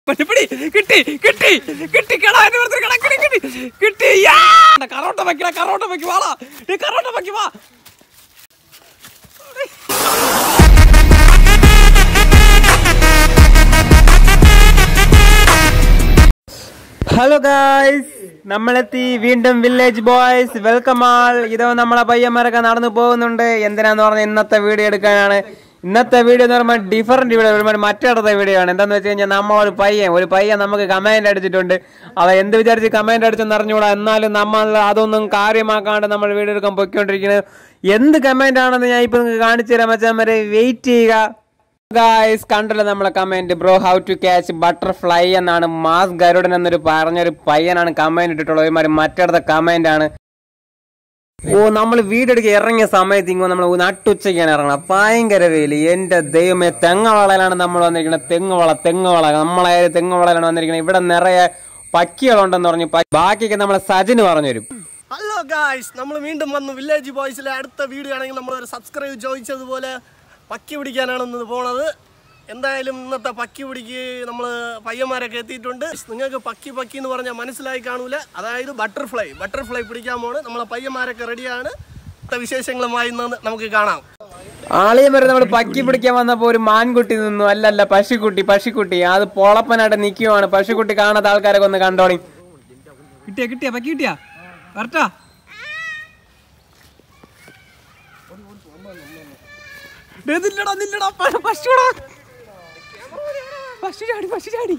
പിടി, പിടി, കിട്ടി കിട്ടി കിട്ടി കിടാ എന്നെ വെറുതെ കിടാ, കിട്ടി കിട്ടി കിട്ടി യാ! കറോട്ട വെക്കണ കറോട്ട വെക്ക് വാളാ ഈ കറോട്ട വെക്ക് വാ ഹലോ ഗായ്സ് നമ്മളെത്തി വീണ്ടും വില്ലേജ് ബോയ്സ് വെൽക്കം ആൾ ഇതോ നമ്മളെ പയ്യന്മാരൊക്കെ നടന്നു പോകുന്നുണ്ട് എന്തിനാന്ന് പറഞ്ഞാൽ ഇന്നത്തെ വീഡിയോ എടുക്കാനാണ് ഇന്നത്തെ വീഡിയോ എന്ന് പറയുമ്പോൾ ഡിഫറെന്റ് വീഡിയോ ഒരുപാട് മറ്റിടത്തെ വീഡിയോ ആണ് എന്താന്ന് വെച്ച് കഴിഞ്ഞാൽ നമ്മളൊരു പയ്യൻ ഒരു പയ്യൻ നമുക്ക് കമന്റ് അടിച്ചിട്ടുണ്ട് അവ എന്ത് വിചാരിച്ച് കമന്റ് അടിച്ചെന്ന് അറിഞ്ഞുകൂടാ എന്നാലും നമ്മൾ അതൊന്നും കാര്യമാക്കാണ്ട് നമ്മൾ വീഡിയോ എടുക്കാൻ പൊയ്ക്കൊണ്ടിരിക്കുന്നത് എന്ത് കമന്റ് ആണെന്ന് ഞാൻ ഇപ്പൊ നിങ്ങൾക്ക് കാണിച്ചു തരാൻ വെച്ചാൽ വെയിറ്റ് ചെയ്യുക ഗായ്സ് കണ്ടല്ലോ നമ്മളെ comment bro how to catch butterfly എന്നാണ് മാസ് ഗരുഡൻ എന്നൊരു പറഞ്ഞൊരു പയ്യനാണ് കമന്റ് ഇട്ടിട്ടുള്ളത് ഒരുമാതിരി മറ്റടുത്ത കമന്റ് ആണ് ഓ നമ്മൾ വീടെടുക്കുക ഇറങ്ങിയ സമയത്ത് ഇങ്ങോ നമ്മൾ നട്ടുച്ചയ്ക്കാണ് ഇറങ്ങണം ഭയങ്കര വെയിൽ എന്റെ ദൈവമേ തെങ്ങവളയിലാണ് നമ്മൾ വന്നിരിക്കുന്നത് തെങ്ങുവള തെങ്ങുവള നമ്മളെ തെങ്ങുവളയിലാണ് വന്നിരിക്കുന്നത് ഇവിടെ നിറയെ പക്കികളുണ്ടെന്ന് പറഞ്ഞു പ- ബാക്കിയൊക്കെ നമ്മളെ സജിന് പറഞ്ഞുതരും ഹലോ ഗായ്സ് നമ്മൾ വീണ്ടും വന്നു വില്ലേജ് ബോയ്സിലെ അടുത്ത വീഡിയോ ആണെങ്കിൽ നമ്മൾ ഒരു സബ്സ്ക്രൈബ് ചോദിച്ചതുപോലെ പക്കി പിടിക്കാനാണ് ഇന്ന് പോണത് എന്തായാലും ഇന്നത്തെ പക്കി പിടിക്ക് നമ്മൾ പയ്യന്മാരൊക്കെ എത്തിയിട്ടുണ്ട് നിങ്ങൾക്ക് പക്കി പക്കി എന്ന് പറഞ്ഞാൽ മനസ്സിലായി കാണൂല അതായത് ബട്ടർഫ്ലൈ ബട്ടർഫ്ലൈ പിടിക്കാൻ പോണ് നമ്മളെ പയ്യന്മാരൊക്കെ റെഡിയാണ് അടുത്ത വിശേഷങ്ങളുമായി ഇന്ന് നമുക്ക് കാണാം ആളിയം വരെ നമ്മൾ പക്കി പിടിക്കാൻ വന്നപ്പോ ഒരു മാൻകുട്ടി നിന്നു അല്ലല്ല പശുക്കുട്ടി പശുക്കുട്ടി അത് പൊളപ്പനായിട്ട് നിൽക്കുവാണ് പശുക്കുട്ടി കാണാത്ത ആൾക്കാരൊക്കെ ഒന്ന് കണ്ടോളി കിട്ടിയാ കിട്ടിയാ പക്കി കിട്ടിയാ കറക്റ്റാ നില്ലടാ നില്ലടാ പ- പശുടാ പശു ചാടി പശു ചാടി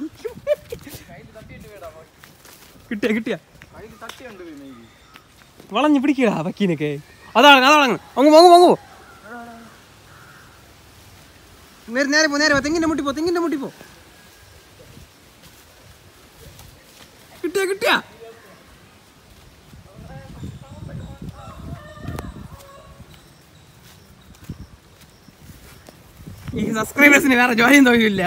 കിട്ടിയാ കിട്ടിയാ വളഞ്ഞു പിടിക്കടാ പക്കീനൊക്കെ അതാണ് അതാണ് അങ്ങ് വാങ്ങു വാങ്ങു നേരെ നേരെ പോ നേരെ പോ തെങ്ങിന്റെ മുട്ടി പോ തെങ്ങിന്റെ മുട്ടി പോ കിട്ടിയാ കിട്ടിയാ ഈ സബ്സ്ക്രൈബേഴ്സിന് വേറെ ജോലിയും തൊഴിലില്ല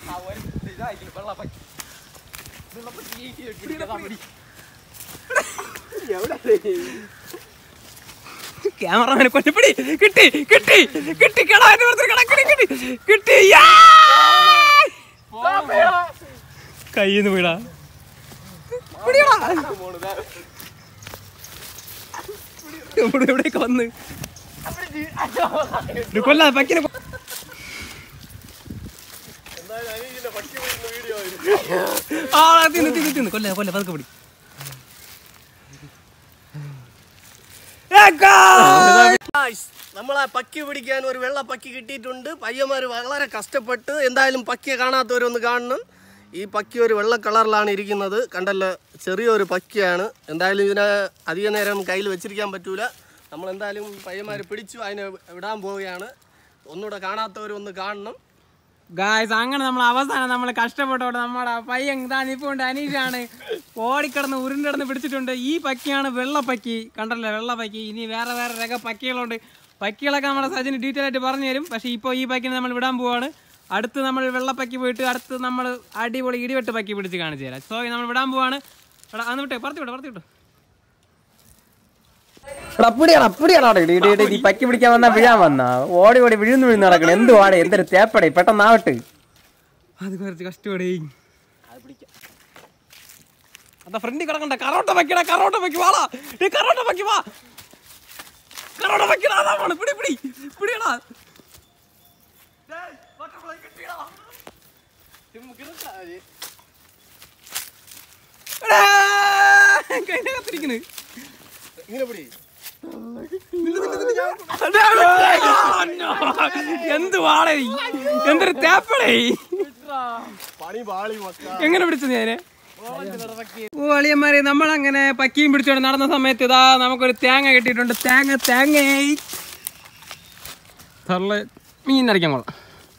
ക്യാമറമാനെ കൊണ്ട് പിടി കിട്ടി കിട്ടി കിട്ടി കിടാ എന്നെ വെറുതെ കിടാ, കിട്ടി കിട്ടി കിട്ടി യാ! കയ്യിന്ന് വീടാ പിടിയടാ. ഇവിടെ എവിടെയൊക്കെ വന്ന് ഇത് കൊല്ലാ പക്കിനെ കൊ- ആ തിന്ന് തിന്ന് തിന്ന് കൊല്ല കൊല്ല പതുക്കെ പിടി ഗായ്സ് നമ്മളെ പക്കി പിടിക്കാൻ ഒരു വെള്ള പക്കി കിട്ടിയിട്ടുണ്ട് പയ്യന്മാർ വളരെ കഷ്ടപ്പെട്ട് എന്തായാലും പക്കിയെ കാണാത്തവരൊന്ന് കാണണം ഈ പക്കി ഒരു വെള്ള കളറിലാണ് ഇരിക്കുന്നത് കണ്ടല്ലോ ചെറിയൊരു പക്കിയാണ് എന്തായാലും ഇതിനെ അധിക നേരം കയ്യിൽ വെച്ചിരിക്കാൻ പറ്റൂല നമ്മൾ എന്തായാലും പയ്യന്മാർ പിടിച്ചു അതിനെ വിടാൻ പോവുകയാണ് ഒന്നുകൂടെ കാണാത്തവരൊന്ന് കാണണം ഗായ്സ് അങ്ങനെ നമ്മൾ അവസാനം നമ്മൾ കഷ്ടപ്പെട്ടോടെ നമ്മുടെ പയ്യൻ ഇതാ നിപ്പുണ്ട് അനീഷാണ് ഓടിക്കിടന്ന് ഉരുണ്ടിടന്ന് പിടിച്ചിട്ടുണ്ട് ഈ പക്കിയാണ് വെള്ളപ്പക്കി കണ്ടല്ലേ വെള്ളപ്പക്കി ഇനി വേറെ വേറെ രക പക്കികളുണ്ട് പക്കികളൊക്കെ നമ്മുടെ സജിന് ഡീറ്റെയിൽ ആയിട്ട് പറഞ്ഞു തരും പക്ഷേ ഇപ്പോൾ ഈ പക്കിനെ നമ്മൾ വിടാൻ പോവാണ് അടുത്ത് നമ്മൾ വെള്ളപ്പക്കി പോയിട്ട് അടുത്ത് നമ്മൾ അടിപൊളി ഇടിവെട്ട് പക്കി പിടിച്ച് കാണിച്ചു തരാം സോ നമ്മൾ വിടാൻ പോവാണ് എടാ അന്ന് വിട്ടേ പറത്തി വിട്ടോ പറത്തി വിട്ടോ അപ്പടിയാണ് അപ്പടിയാണ് ഇടി ഇടി ഇടി പക്കി പിടിക്കാൻ വന്നാ വീഴാൻ വന്ന ഓടി ഓടി വിഴുന്ന് വിഴുന്ന് നടക്കണം എന്ത് വാടേ എന്തൊരു തേപ്പടേ പെട്ടെന്നാവട്ടെ അത് കുറച്ച് കഷ്ടപ്പെടേ അതാ ഫ്രണ്ടിൽ കിടക്കണ്ട കറോട്ട വെക്കടാ കറോട്ട വെക്ക് വാളാ ഈ കറോട്ട വെക്ക് വാ കറോട്ട വെക്കടാ അതാ പോണ് പിടി പിടി പിടിയടാ കൈനകത്തിരിക്കുന്നു ഇങ്ങനെ പിടി എന്ത് വാടേ എന്തൊരു തേപ്പടേ പണി പാളി മക്ക എങ്ങനെ പിടിച്ചത് ഞാന് ഓ അളിയന്മാരെ നമ്മളങ്ങനെ പക്കിയും പിടിച്ചോണ്ട് നടന്ന സമയത്ത് ഇതാ നമുക്കൊരു തേങ്ങ കിട്ടിയിട്ടുണ്ട് തേങ്ങ തേങ്ങ തള്ള് മീൻ അടിക്കാൻ കൊള്ളാം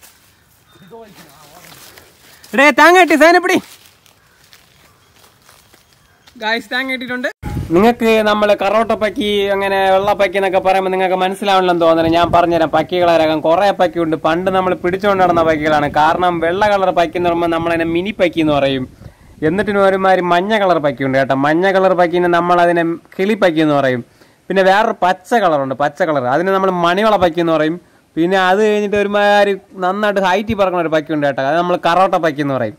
എടേ തേങ്ങ കിട്ടി സേനപ്പിടി ഗായ്സ് തേങ്ങ കിട്ടിയിട്ടുണ്ട് നിങ്ങൾക്ക് നമ്മൾ കറോട്ട പക്കി അങ്ങനെ വെള്ളപ്പക്കി എന്നൊക്കെ പറയുമ്പോൾ നിങ്ങൾക്ക് മനസ്സിലാവണമെന്ന് തോന്നുന്നത് ഞാൻ പറഞ്ഞുതരാം പക്കികളെ രകം കുറെ പക്കി ഉണ്ട് പണ്ട് നമ്മൾ പിടിച്ചുകൊണ്ട് നടന്ന പക്കികളാണ് കാരണം വെള്ള കളർ പക്കി എന്ന് പറയുമ്പോൾ നമ്മളതിനെ മിനി പക്കി എന്ന് പറയും എന്നിട്ടിന് ഒരുമാതിരി മഞ്ഞ കളർ പക്കി ഉണ്ട് കേട്ടോ മഞ്ഞ കളർ പക്കിനെ നമ്മൾ അതിനെ കിളിപ്പക്കി എന്ന് പറയും പിന്നെ വേറൊരു പച്ച കളറുണ്ട് പച്ച കളർ അതിന് നമ്മൾ മണിവള പക്കി എന്ന് പറയും പിന്നെ അത് കഴിഞ്ഞിട്ട് ഒരുമാതിരി നന്നായിട്ട് ഹൈറ്റിൽ പറക്കുന്ന ഒരു പക്കി ഉണ്ട് കേട്ടോ അത് നമ്മൾ കറോട്ട പക്കി എന്ന് പറയും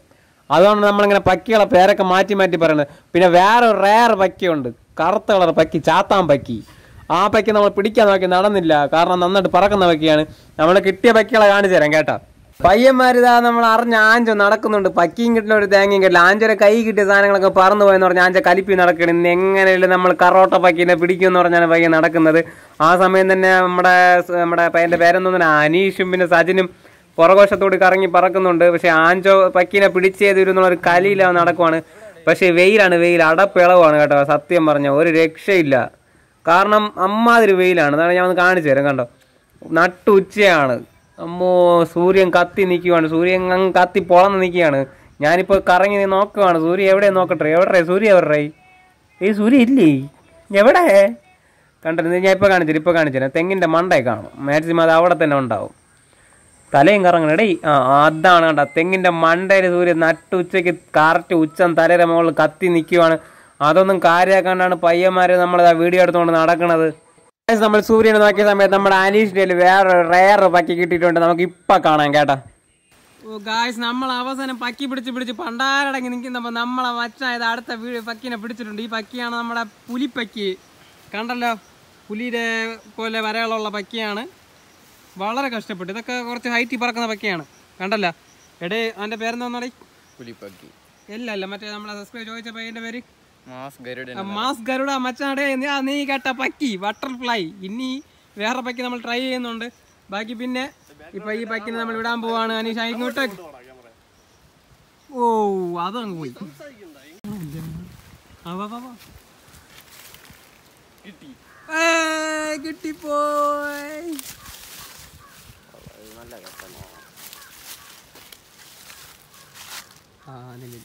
അതുകൊണ്ട് നമ്മളിങ്ങനെ പക്കികളെ പേരൊക്കെ മാറ്റി മാറ്റി പറയുന്നത് പിന്നെ വേറെ റേർ പക്കിയുണ്ട് കറുത്ത കളർ പക്കി ചാത്താൻ പക്കി ആ പക്കി നമ്മൾ പിടിക്കാൻ നോക്കി നടന്നില്ല കാരണം നന്നായിട്ട് പറക്കുന്ന പക്കിയാണ് നമ്മൾ കിട്ടിയ പക്കികളെ കാണിച്ചു തരാം കേട്ടോ പയ്യന്മാരിതാ നമ്മൾ അറിഞ്ഞ ആഞ്ചോ നടക്കുന്നുണ്ട് പക്കിയും കിട്ടില്ല ഒരു തേങ്ങയും കിട്ടില്ല ആഞ്ചോരെ കൈ കിട്ടിയ സാധനങ്ങളൊക്കെ പറന്നു പോയെന്ന് പറഞ്ഞാൽ ആഞ്ച കലിപ്പി നടക്കണം ഇന്ന് എങ്ങനെയല്ലേ നമ്മൾ കറോട്ട പക്കീനെ പിടിക്കുമെന്ന് പറഞ്ഞാണ് പയ്യൻ നടക്കുന്നത് ആ സമയം തന്നെ നമ്മുടെ സ് നമ്മുടെ പയ്യന്റെ പേരെന്ന് പറഞ്ഞാൽ അനീഷും പിന്നെ സജിനും പുറകോശത്തോട് കറങ്ങി പറക്കുന്നുണ്ട് പക്ഷെ ആഞ്ചോ പക്കീനെ പിടിച്ചേതിരുന്നുള്ള ഒരു കലിയില്ല നടക്കുവാണ് പക്ഷെ വെയിലാണ് വെയിൽ അടപ്പിളവാണ് കേട്ടോ സത്യം പറഞ്ഞ ഒരു രക്ഷയില്ല കാരണം അമ്മാതിരി വെയിലാണ് അതാണ് ഞാൻ ഒന്ന് കാണിച്ചു തരാം കണ്ടോ നട്ടുച്ചയാണ് അമ്മോ സൂര്യൻ കത്തി നിൽക്കുവാണ് സൂര്യൻ അങ്ങ് കത്തി പൊളന്ന് നിൽക്കുകയാണ് ഞാനിപ്പോൾ കറങ്ങി നോക്കുവാണ് സൂര്യ എവിടെ നോക്കട്ടെ എവിടെ സൂര്യ എവിടെ ഈ സൂര്യ ഇല്ലേ എവിടെ കണ്ടിരുന്നു ഞാൻ ഇപ്പോൾ കാണിച്ചു ഇപ്പോൾ കാണിച്ചു തരാം തെങ്ങിൻ്റെ മണ്ടയിൽ കാണും മാക്സിമം അത് അവിടെ തന്നെ ഉണ്ടാവും തലയും കറങ്ങണം എടേ ആ അതാണ് കണ്ട തെങ്ങിന്റെ മണ്ടയിൽ സൂര്യൻ നട്ടുച്ചയ്ക്ക് കറക്റ്റ് ഉച്ചം തലയുടെ മുകളിൽ കത്തി നിൽക്കുവാണ് അതൊന്നും കാര്യമാക്കാണ്ടാണ് പയ്യന്മാര് നമ്മൾ വീഡിയോ എടുത്തുകൊണ്ട് നടക്കണത് Guys, നമ്മൾ സൂര്യനെ നോക്കിയ സമയത്ത് നമ്മുടെ അനീഷിന്റെ വേറെ റയർ പക്കി കിട്ടിയിട്ടുണ്ട് നമുക്ക് ഇപ്പൊ കാണാം കേട്ടാ ഓ ഗായ്സ് നമ്മൾ അവസാനം പക്കി പിടിച്ച് പിടിച്ച് പണ്ടാരടങ്ങി നിൽക്കുന്നപ്പോൾ നമ്മളെ മച്ചായത് അടുത്ത വീട് പക്കീനെ പിടിച്ചിട്ടുണ്ട് ഈ പക്കിയാണ് നമ്മുടെ പുലിപ്പക്കി കണ്ടല്ലോ പുലിയുടെ പോലെ വരകളുള്ള പക്കിയാണ് വളരെ കഷ്ടപ്പെട്ടു ഇതൊക്കെ കുറച്ച് ഹൈറ്റിൽ പറക്കുന്ന പക്കിയാണ് കണ്ടല്ലോ എടേ അവൻ്റെ പേരെന്താന്നടി പുലിപ്പക്കി ഇല്ല അല്ല മറ്റേ നമ്മളെ സബ്സ്ക്രൈബ് ചോദിച്ച പയ്യൻ്റെ പേര് മാസ് ഗരുഡൻ ആ, മാസ് ഗരുഡ മച്ചാടെ നീ- ആ, നീ കേട്ട പക്കി ബട്ടർഫ്ലൈ ഇനി വേറെ പക്കി നമ്മൾ ട്രൈ ചെയ്യുന്നുണ്ട് ബാക്കി പിന്നെ ഇപ്പൊ ഈ പക്കിനെ നമ്മൾ വിടാൻ പോവാണ് അനീഷ് ഇങ്ങോട്ട് ഓ അതങ്ങ് പോയി ആ, വാ, വാ, വാ. ഏയ്, കിട്ടിപ്പോയി ആ നില്ല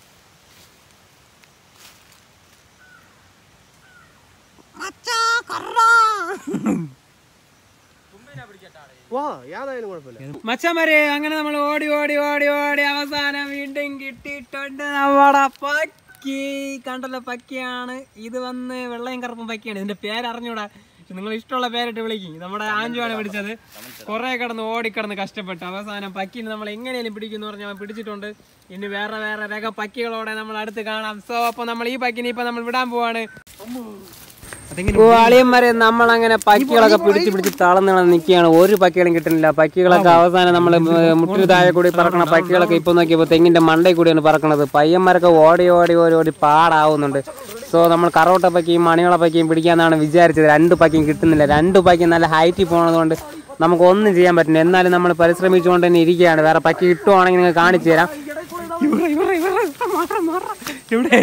വാ യാതായാലും കുഴപ്പമില്ല മച്ചമാരെ അങ്ങനെ നമ്മൾ ഓടി ഓടി ഓടി ഓടി അവസാനം വീണ്ടും കിട്ടിയിട്ടുണ്ട് നമ്മുടെ പക്കി കണ്ടല്ലോ പക്കിയാണ് ഇത് വന്ന് വെള്ളയും കറുപ്പും പക്കിയാണ് ഇതിന്റെ പേര് അറിഞ്ഞൂടാ പക്ഷെ നിങ്ങൾ ഇഷ്ടമുള്ള പേരിട്ട് വിളിക്കും നമ്മുടെ ആഞ്ചുവാണ് പിടിച്ചത് കുറെ കിടന്ന് ഓടിക്കിടന്ന് കഷ്ടപ്പെട്ടു അവസാനം പക്കിനെ നമ്മൾ എങ്ങനെയും പിടിക്കുന്നു പറഞ്ഞാൽ അവൻ പിടിച്ചിട്ടുണ്ട് ഇനി വേറെ വേറെ രക പക്കികളോടെ നമ്മൾ അടുത്ത് കാണാം സോ അപ്പൊ നമ്മൾ ഈ പക്കിനെ ഇപ്പൊ നമ്മൾ വിടാൻ പോവാണ് അളിയന്മാരെ നമ്മൾ അങ്ങനെ പക്കികളൊക്കെ പിടിച്ച് പിടിച്ച് തളർന്ന് നിൽക്കുകയാണ് ഒരു പക്കികളും കിട്ടുന്നില്ല പക്കികളൊക്കെ അവസാനം നമ്മൾ മുട്ടിന് താഴെ കൂടി പറക്കണ പക്കികളൊക്കെ ഇപ്പൊ നോക്കിയപ്പോൾ തെങ്ങിന്റെ മണ്ടയിൽ കൂടിയാണ് പറക്കണത് പയ്യന്മാരൊക്കെ ഓടി ഓടി ഓടി ഓടി പാടാവുന്നുണ്ട് സോ നമ്മൾ കറോട്ട പക്കിയും മണികള പക്കിയും പിടിക്കാന്നാണ് വിചാരിച്ചത് രണ്ട് പക്കിയും കിട്ടുന്നില്ല രണ്ട് പക്കിയും നല്ല ഹൈറ്റിൽ പോണതുകൊണ്ട് നമുക്ക് ഒന്നും ചെയ്യാൻ പറ്റില്ല എന്നാലും നമ്മൾ പരിശ്രമിച്ചുകൊണ്ട് തന്നെ ഇരിക്കുകയാണ് വേറെ പക്കി കിട്ടുവാണെങ്കിൽ നിങ്ങൾ കാണിച്ചു തരാം ഇവിടെ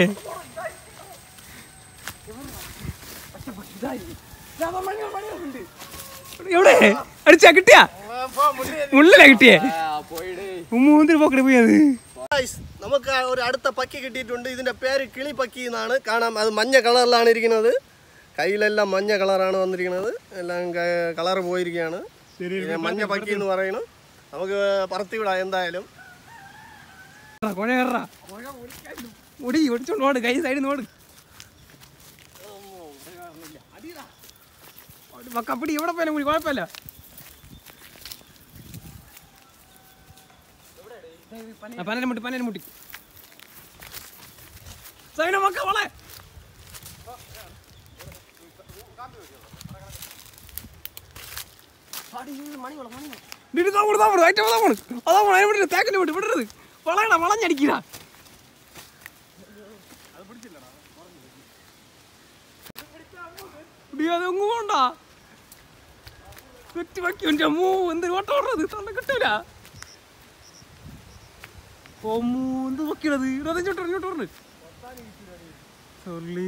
എവിടെ അടിച്ചാ കിട്ടിയാ ഉള്ളിലാ കിട്ടിയേ മൂന്നിന് പോക്കറ്റ് പോയത് Guys, നമുക്ക് ആ ഒരു അടുത്ത പക്കി കിട്ടിയിട്ടുണ്ട് ഇതിന്റെ പേര് കിളി പക്കി എന്നാണ് കാണാം അത് മഞ്ഞ കളറിലാണ് ഇരിക്കുന്നത് കയ്യിലെല്ലാം മഞ്ഞ കളറാണ് വന്നിരിക്കുന്നത് എല്ലാം കളർ പോയിരിക്കുകയാണ് ഇതിനെ മഞ്ഞ പക്കി എന്ന് പറയുന്നു നമുക്ക് പറത്തി വിടാം എന്തായാലും കുഴ കയറാ ഒടി ഒടിച്ചോണ്ട് ഓട് കൈ സൈഡിൽ നിന്ന് ഓട് കപ്പടി എവിടെ പോയാലും കൂടി കുഴപ്പമില്ല ആ, പനരം മുട്ടി പനരം മുട്ടി സൈന മക്ക വളെ ഇതാ പോണ്, ഇതാ പോണ്, ഐറ്റം അതാ പോണ്. അതാ പോണ്, അതിനെ വിടരുത്, തേക്കിനെ വിട്ട് വിടരുത്. വളയടാ, വളഞ്ഞടിക്കടാ. ഡി, അതൊന്നും പോണ്ട. കുറ്റി വയ്ക്കും, എൻ്റെ അമ്മോ, എന്തൊരു ഓട്ടം ഓടുന്നത്, തള്ള കിട്ടൂല. അമ്മോ, എന്ത് നോക്കിയത് ഇങ്ങോട്ട് വരണം, ഇങ്ങോട്ട് വരണം. സൊള്ളി.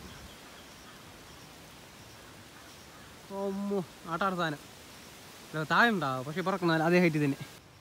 അമ്മോ ആട്ടാണ് സാധനം താഴെ ഉണ്ടാവും പക്ഷെ പറക്കണ അതേ ഹൈറ്റ് തന്നെ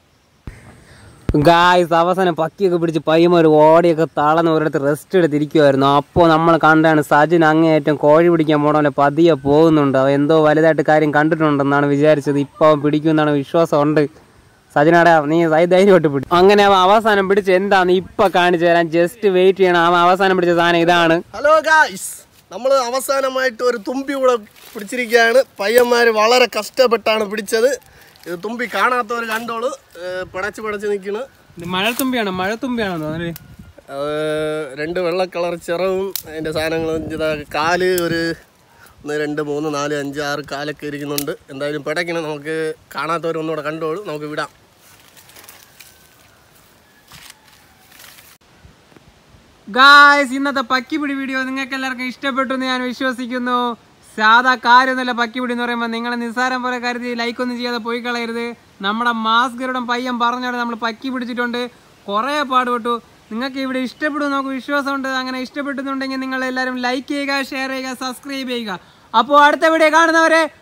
ഗായ്സ് അവസാനം പക്കിയൊക്കെ പിടിച്ച് പയ്യന്മാർ ഓടിയൊക്കെ തളർന്ന് ഒരിടത്ത് റെസ്റ്റ് എടുത്തിരിക്കുമായിരുന്നു അപ്പോൾ നമ്മൾ കണ്ടാണ് സജിൻ അങ്ങേയറ്റം കോഴി പിടിക്കാൻ പോണ പതിയെ പോകുന്നുണ്ട് അവൻ എന്തോ വലുതായിട്ട് കാര്യം കണ്ടിട്ടുണ്ടെന്നാണ് വിചാരിച്ചത് ഇപ്പോൾ അവൻ പിടിക്കുമെന്നാണ് വിശ്വാസമുണ്ട് സജിനാടെ നീ സൈ ധൈര്യമായിട്ട് പിടി അങ്ങനെ അവൻ അവസാനം പിടിച്ച് എന്താന്ന് ഇപ്പൊ കാണിച്ചു തരാൻ ജസ്റ്റ് വെയിറ്റ് ചെയ്യണം അവൻ അവസാനം പിടിച്ച സാധനം ഇതാണ് ഹലോ ഗായ്സ് നമ്മൾ അവസാനമായിട്ട് ഒരു തുമ്പി കൂടെ പിടിച്ചിരിക്കുകയാണ് പയ്യന്മാർ വളരെ കഷ്ടപ്പെട്ടാണ് പിടിച്ചത് ഇത് തുമ്പി കാണാത്തവർ കണ്ടോളൂ ഏർ പിടച്ച് പിടച്ച് നിൽക്കുന്നു ഇത് മഴത്തുമ്പിയാണോ മഴത്തുമ്പിയാണോ തോന്നുന്നത് അത് രണ്ട് വെള്ള കളർ ചിറവും അതിൻ്റെ സാധനങ്ങളും ഇതാ കാല് ഒരു ഒന്ന് രണ്ട് മൂന്ന് നാല് അഞ്ച് ആറ് കാലൊക്കെ ഇരിക്കുന്നുണ്ട് എന്തായാലും പിടയ്ക്കണം നമുക്ക് കാണാത്തവരൊന്നുകൂടെ കണ്ടോളൂ നമുക്ക് വിടാം ഗായ്സ് ഇന്നത്തെ പക്കിപ്പിടി വീഡിയോ നിങ്ങൾക്ക് എല്ലാവർക്കും ഇഷ്ടപ്പെട്ടു എന്ന് ഞാൻ വിശ്വസിക്കുന്നു സാധാ കാര്യമൊന്നുമില്ല പക്കിപ്പിടി എന്ന് പറയുമ്പോൾ നിങ്ങൾ നിസ്സാരം പോലെ കരുതി ലൈക്ക് ഒന്നും ചെയ്യാതെ പോയി കളയരുത് നമ്മുടെ മാസ്കരുടെ പയ്യൻ പറഞ്ഞോടെ നമ്മൾ പക്കി പിടിച്ചിട്ടുണ്ട് കുറേ പാടുപെട്ടു നിങ്ങൾക്ക് ഇവിടെ ഇഷ്ടപ്പെടും നമുക്ക് വിശ്വാസമുണ്ട് അങ്ങനെ ഇഷ്ടപ്പെടുന്നുണ്ടെങ്കിൽ നിങ്ങൾ എല്ലാവരും ലൈക്ക് ചെയ്യുക ഷെയർ ചെയ്യുക സബ്സ്ക്രൈബ് ചെയ്യുക അപ്പോൾ അടുത്ത വീഡിയോ കാണുന്നവരെ